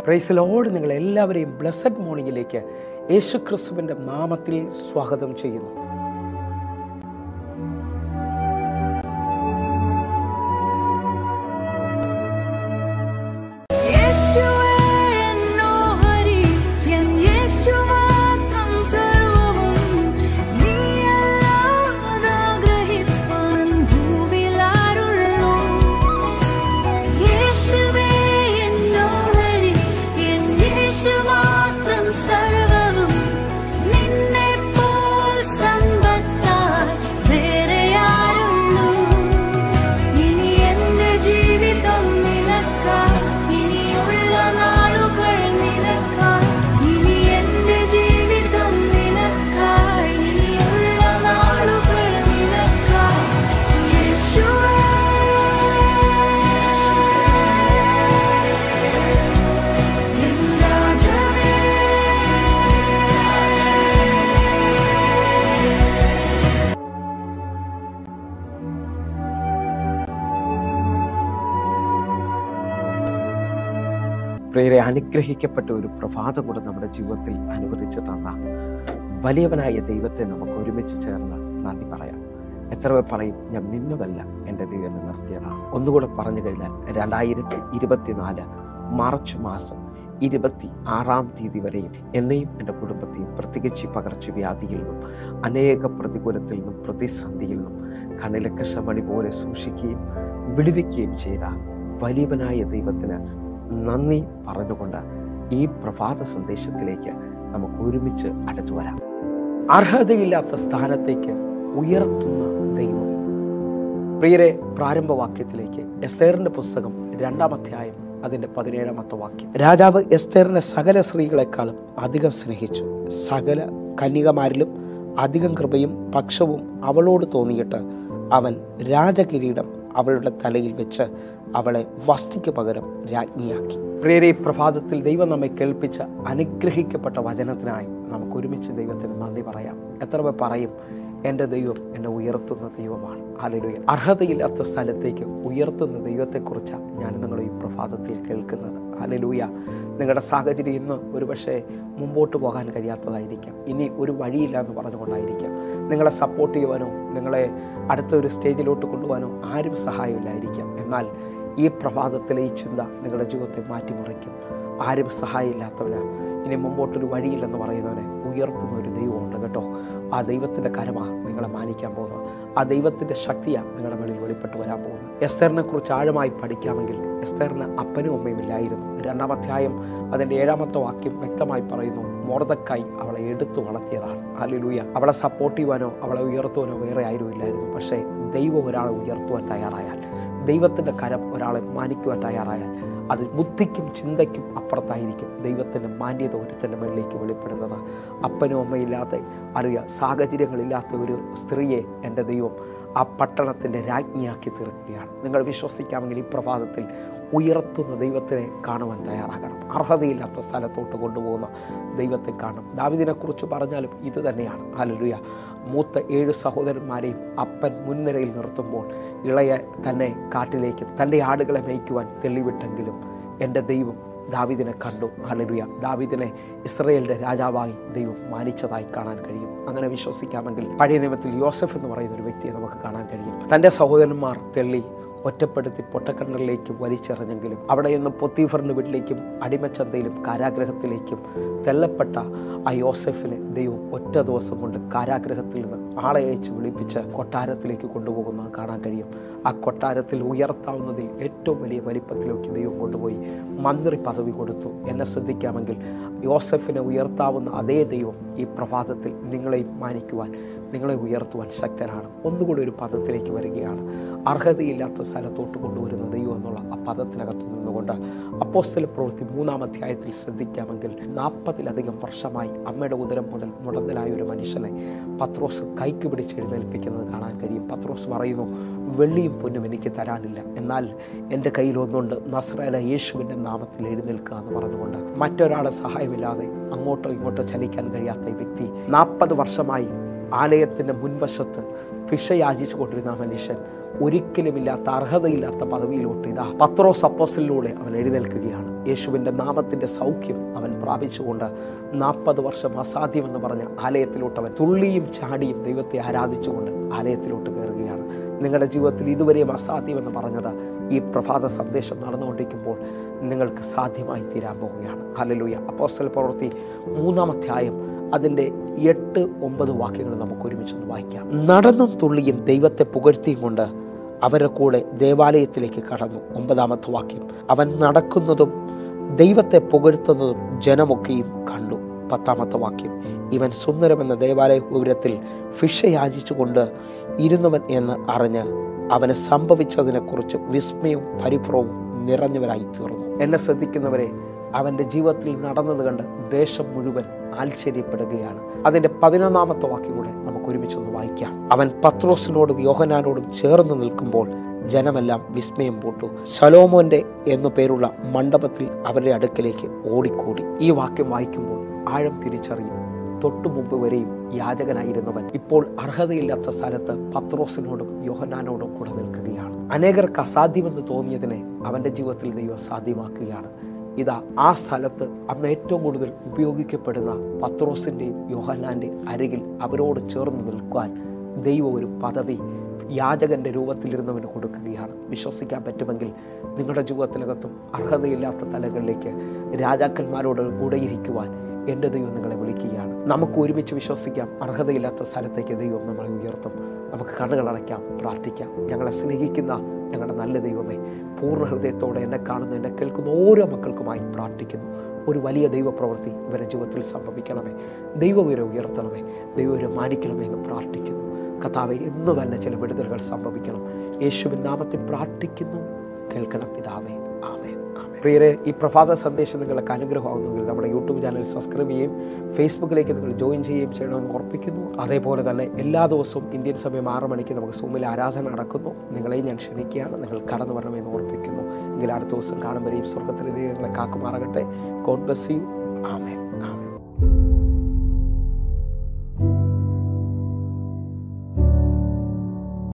പ്രൈസിലോട് നിങ്ങൾ എല്ലാവരെയും ബ്ലസ്സഡ് മോർണിംഗിലേക്ക് യേശു ക്രിസ്തുവിൻ്റെ നാമത്തിൽ സ്വാഗതം ചെയ്യുന്നു യേശുവേ എന്നോഹരി എൻ യേശു മാത്രം സർവവും നീയല്ലാതെ ആഗ്രഹിപ്പാൻ ഭൂവിലാരുള്ളൂ യേശുവേ എന്നോഹരി എൻ യേശു മാത്രം സർവവും നിന്നെപ്പോൽ സമ്പത്താൽ വേറെ ആരുള്ളൂ ഇനി എന്റെ ജീവിതം നിനക്കായി ഇനിയുള്ള നാളുകൾ നിനക്കായി ഇനി എന്റെ ജീവിതം നിനക്കായി ഇനിയുള്ള നാളുകൾ നിനക്കായി യേശുവേ എൻ രാജവേ പ്രിയരെ അനുഗ്രഹിക്കപ്പെട്ട ഒരു പ്രഭാതം കൂടെ നമ്മുടെ ജീവിതത്തിൽ അനുവദിച്ചു തന്ന വലിയവനായ ദൈവത്തെ നമുക്ക് ഒരുമിച്ച് ചേർന്ന് നന്ദി പറയാം എത്ര പേർ പറയും ഞാൻ നിന്നതല്ല എൻ്റെ ദൈവം എന്നെ നിർത്തിയതാണ് ഒന്നുകൂടെ പറഞ്ഞു കഴിഞ്ഞാൽ രണ്ടായിരത്തി ഇരുപത്തിനാല് മാർച്ച് മാസം ഇരുപത്തി ആറാം തീയതി വരെയും എന്നെയും എൻ്റെ കുടുംബത്തെയും പ്രത്യേകിച്ച് ഈ പകർച്ചവ്യാധിയിൽ നിന്നും അനേക പ്രതികൂലത്തിൽ നിന്നും പ്രതിസന്ധിയിൽ നിന്നും കണ്ണിലെ കഷമണി പോലെ സൂക്ഷിക്കുകയും വിടുവിക്കുകയും ചെയ്ത വലിയവനായ ദൈവത്തിന് നന്ദി പറഞ്ഞുകൊണ്ട് ഈ പ്രഭാത സന്ദേശത്തിലേക്ക് നമുക്ക് ഒരുമിച്ച് അടുത്തു വരാം അർഹതയില്ലാത്ത സ്ഥാനത്തേക്ക് ഉയർത്തുന്ന ദൈവം പ്രിയരെ പ്രാരംഭവാക്യത്തിലേക്ക് എസ്തേറിന്റെ പുസ്തകം രണ്ടാം അധ്യായം അതിൻ്റെ പതിനേഴാമത്തെ വാക്യം രാജാവ് എസ്തേറിനെ സകല സ്ത്രീകളെക്കാളും അധികം സ്നേഹിച്ചു സകല കന്യകമാരിലും അധികം കൃപയും പക്ഷവും അവളോട് തോന്നിയിട്ട് അവൻ രാജകിരീടം അവളുടെ തലയിൽ വെച്ച് അവളെ വസ്തിക്ക് പകരം രാജ്ഞിയാക്കി പ്രിയരെ ഈ പ്രഭാതത്തിൽ ദൈവം നമ്മെ കേൾപ്പിച്ച അനുഗ്രഹിക്കപ്പെട്ട വചനത്തിനായി നമുക്ക് ഒരുമിച്ച് ദൈവത്തിന് നന്ദി പറയാം എത്ര പേർ പറയും എൻ്റെ ദൈവം എന്നെ ഉയർത്തുന്ന ദൈവമാണ് ഹാലലുയ അർഹതയില്ലാത്ത സ്ഥലത്തേക്ക് ഉയർത്തുന്ന ദൈവത്തെക്കുറിച്ചാണ് ഞാൻ നിങ്ങൾ ഈ പ്രഭാതത്തിൽ കേൾക്കുന്നത് ഹാലലൂയ നിങ്ങളുടെ സാഹചര്യം ഇന്ന് ഒരുപക്ഷെ മുമ്പോട്ട് പോകാൻ കഴിയാത്തതായിരിക്കാം ഇനി ഒരു വഴിയില്ല എന്ന് പറഞ്ഞുകൊണ്ടായിരിക്കാം നിങ്ങളെ സപ്പോർട്ട് ചെയ്യുവാനോ നിങ്ങളെ അടുത്ത ഒരു സ്റ്റേജിലോട്ട് കൊണ്ടുപോകാനോ ആരും സഹായമില്ലായിരിക്കാം എന്നാൽ ഈ പ്രഭാതത്തിലെ ഈ ചിന്ത നിങ്ങളുടെ ജീവിതത്തെ മാറ്റിമറിക്കും ആരും സഹായമില്ലാത്തവന് ഇനി മുമ്പോട്ടൊരു വഴിയില്ലെന്ന് പറയുന്നവനെ ഉയർത്തുന്ന ഒരു ദൈവമുണ്ട് കേട്ടോ ആ ദൈവത്തിൻ്റെ കരമാണ് നിങ്ങളെ മാനിക്കാൻ പോകുന്നത് ആ ദൈവത്തിൻ്റെ ശക്തിയാണ് നിങ്ങളുടെ മേളിൽ വെളിപ്പെട്ട് വരാൻ പോകുന്നത് എസ്തറിനെ കുറിച്ച് ആഴമായി പഠിക്കാമെങ്കിൽ എസ്തറിന് അപ്പനും അമ്മയും ഇല്ലായിരുന്നു രണ്ടാം അധ്യായം അതിൻ്റെ ഏഴാമത്തെ വാക്യം വ്യക്തമായി പറയുന്നു മോർദക്കായി അവളെ എടുത്തു വളർത്തിയതാണ് അല്ലേലൂയ അവളെ സപ്പോർട്ട് ചെയ്യുവാനോ അവളെ ഉയർത്തുവാനോ വേറെ ആരും ഇല്ലായിരുന്നു പക്ഷേ ദൈവം ഒരാളെ ഉയർത്തുവാൻ തയ്യാറായാൽ ദൈവത്തിൻ്റെ കരം ഒരാളെ മാനിക്കുവാൻ തയ്യാറായാൽ അത് ബുദ്ധിക്കും ചിന്തയ്ക്കും അപ്പുറത്തായിരിക്കും ദൈവത്തിൻ്റെ മാന്യത ഒരുത്തൻ്റെ മേളിലേക്ക് വെളിപ്പെടുന്നത് അപ്പനും അമ്മയില്ലാത്ത അറിയുക സാഹചര്യങ്ങളില്ലാത്ത ഒരു സ്ത്രീയെ എൻ്റെ ദൈവം ആ പട്ടണത്തിൻ്റെ രാജ്ഞിയാക്കി തീർക്കുകയാണ് നിങ്ങൾ വിശ്വസിക്കാമെങ്കിൽ ഈ പ്രഭാതത്തിൽ ഉയർത്തുന്ന ദൈവത്തിനെ കാണുവാൻ തയ്യാറാകണം അർഹതയില്ലാത്ത സ്ഥലത്തോട്ട് കൊണ്ടുപോകുന്ന ദൈവത്തെ കാണണം ദാവിദിനെക്കുറിച്ച് പറഞ്ഞാലും ഇത് തന്നെയാണ് ഹല്ലേലൂയ മൂത്ത ഏഴ് സഹോദരന്മാരെയും അപ്പൻ മുൻനിരയിൽ നിർത്തുമ്പോൾ ഇളയ തന്നെ കാട്ടിലേക്ക് തൻ്റെ ആടുകളെ മേയ്ക്കുവാൻ തെളിവിട്ടെങ്കിലും എൻ്റെ ദൈവം ദാവിദിനെ കണ്ടു ഹല്ലേലൂയ ദാവിദിനെ ഇസ്രയേലിൻ്റെ രാജാവായി ദൈവം മാനിച്ചതായി കാണാൻ കഴിയും അങ്ങനെ വിശ്വസിക്കാമെങ്കിൽ പഴയ നിയമത്തിൽ യോസഫ് എന്ന് പറയുന്ന ഒരു വ്യക്തിയെ നമുക്ക് കാണാൻ കഴിയും തൻ്റെ സഹോദരന്മാർ തെള്ളി ഒറ്റപ്പെടുത്തി പൊട്ടക്കണ്ണറിലേക്ക് വലിച്ചെറിഞ്ഞെങ്കിലും അവിടെ നിന്ന് പൊത്തീഫറിൻ്റെ വീട്ടിലേക്കും അടിമച്ചന്തയിലും കാരാഗ്രഹത്തിലേക്കും തെല്ലപ്പെട്ട ആ യോസഫിനെ ദൈവം ഒറ്റ ദിവസം കൊണ്ട് കാരാഗ്രഹത്തിൽ നിന്ന് ആളെ അയച്ച് വിളിപ്പിച്ച് കൊട്ടാരത്തിലേക്ക് കൊണ്ടുപോകുന്നത് കാണാൻ കഴിയും ആ കൊട്ടാരത്തിൽ ഉയർത്താവുന്നതിൽ ഏറ്റവും വലിയ വലിപ്പത്തിലേക്ക് ദൈവം കൊണ്ടുപോയി മന്ത്രി പദവി കൊടുത്തു എന്നെ ശ്രദ്ധിക്കാമെങ്കിൽ യോസഫിനെ ഉയർത്താവുന്ന അതേ ദൈവം ഈ പ്രഭാതത്തിൽ നിങ്ങളെയും മാനിക്കുവാൻ നിങ്ങളെ ഉയർത്തുവാൻ ശക്തനാണ് ഒന്നുകൂടി ഒരു പദത്തിലേക്ക് വരികയാണ് അർഹതയില്ലാത്ത സ്ഥലത്തോട്ട് കൊണ്ടുവരുന്ന ദൈവം എന്നുള്ള ആ പദത്തിനകത്ത് നിന്നുകൊണ്ട് അപ്പോസ്തല പ്രവൃത്തി മൂന്നാം അധ്യായത്തിൽ ശ്രദ്ധിക്കാമെങ്കിൽ നാൽപ്പതിലധികം വർഷമായി അമ്മയുടെ ഉദരം മുതൽ മുടന്തലായ ഒരു മനുഷ്യനെ പത്രോസ് കൈക്ക് പിടിച്ച് എഴുന്നേൽപ്പിക്കുന്നത് കാണാൻ കഴിയും പത്രോസ് പറയുന്നു വെള്ളിയും പൊന്നും എനിക്ക് തരാനില്ല എന്നാൽ എൻ്റെ കയ്യിൽ ഒന്നുണ്ട് നസ്രേന യേശുവിൻ്റെ നാമത്തിൽ എഴുന്നേൽക്കുക എന്ന് പറഞ്ഞുകൊണ്ട് മറ്റൊരാളെ സഹായമില്ലാതെ അങ്ങോട്ടോ ഇങ്ങോട്ടോ ചലിക്കാൻ കഴിയാത്ത ഈ വ്യക്തി നാൽപ്പത് വർഷമായി ആലയത്തിൻ്റെ മുൻവശത്ത് ഭിക്ഷ യാചിച്ചു കൊണ്ടിരുന്ന ആ മനുഷ്യൻ ഒരിക്കലുമില്ലാത്ത അർഹതയില്ലാത്ത പദവിയിലോട്ട് ഇതാ പത്രോസ് അപ്പോസലിലൂടെ അവൻ എഴുന്നേൽക്കുകയാണ് യേശുവിൻ്റെ നാമത്തിൻ്റെ സൗഖ്യം അവൻ പ്രാപിച്ചുകൊണ്ട് നാൽപ്പത് വർഷം അസാധ്യമെന്ന് പറഞ്ഞ ആലയത്തിലോട്ട് അവൻ തുള്ളിയും ചാടിയും ദൈവത്തെ ആരാധിച്ചുകൊണ്ട് ആലയത്തിലോട്ട് കയറുകയാണ് നിങ്ങളുടെ ജീവിതത്തിൽ ഇതുവരെയും അസാധ്യമെന്ന് പറഞ്ഞത് ഈ പ്രഭാത സന്ദേശം നടന്നുകൊണ്ടിരിക്കുമ്പോൾ നിങ്ങൾക്ക് സാധ്യമായി തീരാൻ പോവുകയാണ് ഹലലൂയ അപ്പോസ്റ്റൽ പ്രവൃത്തി മൂന്നാം അധ്യായം അതിൻ്റെ എട്ട് ഒമ്പത് വാക്യങ്ങൾ നമുക്ക് ഒരുമിച്ചൊന്ന് വായിക്കാം നടന്നും തുള്ളിയും ദൈവത്തെ പുകഴ്ത്തിയും കൊണ്ട് അവരുടെ കൂടെ ദേവാലയത്തിലേക്ക് കടന്നു ഒമ്പതാമത്തെ വാക്യം അവൻ നടക്കുന്നതും ദൈവത്തെ പുകഴ്ത്തുന്നതും ജനമൊക്കെയും കണ്ടു പത്താമത്തെ വാക്യം ഇവൻ സുന്ദരമെന്ന ദേവാലയ ഗോപുരത്തിൽ ഫിഷ യാചിച്ചുകൊണ്ട് ഇരുന്നവൻ എന്ന് അറിഞ്ഞ് അവന് സംഭവിച്ചതിനെക്കുറിച്ച് വിസ്മയവും പരിഭ്രവും നിറഞ്ഞവരായി തീർന്നു എന്നെ ശ്രദ്ധിക്കുന്നവരെ അവൻ്റെ ജീവിതത്തിൽ നടന്നത് കണ്ട് ദേശം മുഴുവൻ ആശ്ചര്യപ്പെടുകയാണ് അതിൻ്റെ പതിനൊന്നാമത്തെ വാക്യം കൂടെ നമുക്ക് ഒരുമിച്ചൊന്ന് വായിക്കാം അവൻ പത്രോസിനോടും യോഹനാനോടും ചേർന്ന് നിൽക്കുമ്പോൾ ജനമെല്ലാം വിസ്മയം പൂട്ടു ശലോമോന്റെ എന്നു പേരുള്ള മണ്ഡപത്തിൽ അവരുടെ അടുക്കലേക്ക് ഓടിക്കൂടി ഈ വാക്യം വായിക്കുമ്പോൾ ആഴം തിരിച്ചറിയും തൊട്ടു മുമ്പ് വരെയും യാചകനായിരുന്നവൻ ഇപ്പോൾ അർഹതയില്ലാത്ത സ്ഥലത്ത് പത്രോസിനോടും യോഹനാനോടും കൂടെ നിൽക്കുകയാണ് അനേകർക്ക് അസാധ്യമെന്ന് തോന്നിയതിനെ അവൻ്റെ ജീവിതത്തിൽ ദൈവം സാധ്യമാക്കുകയാണ് ഇതാ ആ സ്ഥലത്ത് അന്ന് ഏറ്റവും കൂടുതൽ ഉപയോഗിക്കപ്പെടുന്ന പത്രോസിൻ്റെയും യോഹനാൻ്റെയും അരികിൽ അവരോട് ചേർന്ന് നിൽക്കുവാൻ ദൈവം ഒരു പദവി യാചകന്റെ രൂപത്തിലിരുന്നവന് കൊടുക്കുകയാണ് വിശ്വസിക്കാൻ പറ്റുമെങ്കിൽ നിങ്ങളുടെ ജീവിതത്തിനകത്തും അർഹതയില്ലാത്ത തലങ്ങളിലേക്ക് രാജാക്കന്മാരോട് കൂടെ ഇരിക്കുവാൻ എൻ്റെ ദൈവം നിങ്ങളെ വിളിക്കുകയാണ് നമുക്ക് ഒരുമിച്ച് വിശ്വസിക്കാം അർഹതയില്ലാത്ത സ്ഥലത്തേക്ക് ദൈവം നമ്മളെ ഉയർത്തും നമുക്ക് കണ്ണുകളടയ്ക്കാം പ്രാർത്ഥിക്കാം ഞങ്ങളെ സ്നേഹിക്കുന്ന ഞങ്ങളുടെ നല്ല ദൈവമേ പൂർണ്ണ ഹൃദയത്തോടെ എന്നെ കാണുന്ന എന്നെ കേൾക്കുന്ന ഓരോ മക്കൾക്കുമായി പ്രാർത്ഥിക്കുന്നു ഒരു വലിയ ദൈവപ്രവൃത്തി ഇവരുടെ ജീവിതത്തിൽ സംഭവിക്കണമേ ദൈവം ഇവരെ ഉയർത്തണമേ ദൈവം ഇവരെ മാനിക്കണമേ എന്ന് പ്രാർത്ഥിക്കുന്നു കഥാവെ ഇന്ന് തന്നെ ചില വിടുതലുകൾ സംഭവിക്കണം യേശുവിൻ നാമത്തിൽ പ്രാർത്ഥിക്കുന്നു കേൾക്കണം പിതാവേ ആമേൻ ആമേൻ പ്രിയരെ ഈ പ്രഭാത സന്ദേശം നിങ്ങൾക്ക് അനുഗ്രഹമാകുന്നെങ്കിൽ നമ്മുടെ യൂട്യൂബ് ചാനൽ സബ്സ്ക്രൈബ് ചെയ്യുകയും ഫേസ്ബുക്കിലേക്ക് നിങ്ങൾ ജോയിൻ ചെയ്യുകയും ചെയ്യണമെന്ന് ഉറപ്പിക്കുന്നു അതേപോലെ തന്നെ എല്ലാ ദിവസവും ഇന്ത്യൻ സമയം ആറ് മണിക്ക് നമുക്ക് സൂമിൽ ആരാധന നടക്കുന്നു നിങ്ങളെയും ഞാൻ ക്ഷണിക്കുകയാണ് നിങ്ങൾ കടന്നു വരണമെന്ന് ഓർപ്പിക്കുന്നു എങ്കിൽ അടുത്ത ദിവസം കാണുമ്പോഴേയും സ്വർഗത്തിലെ ദൈവങ്ങളെ കാക്കുമാറാകട്ടെ ഗോഡ് ബ്ലസ് യു ആമേൻ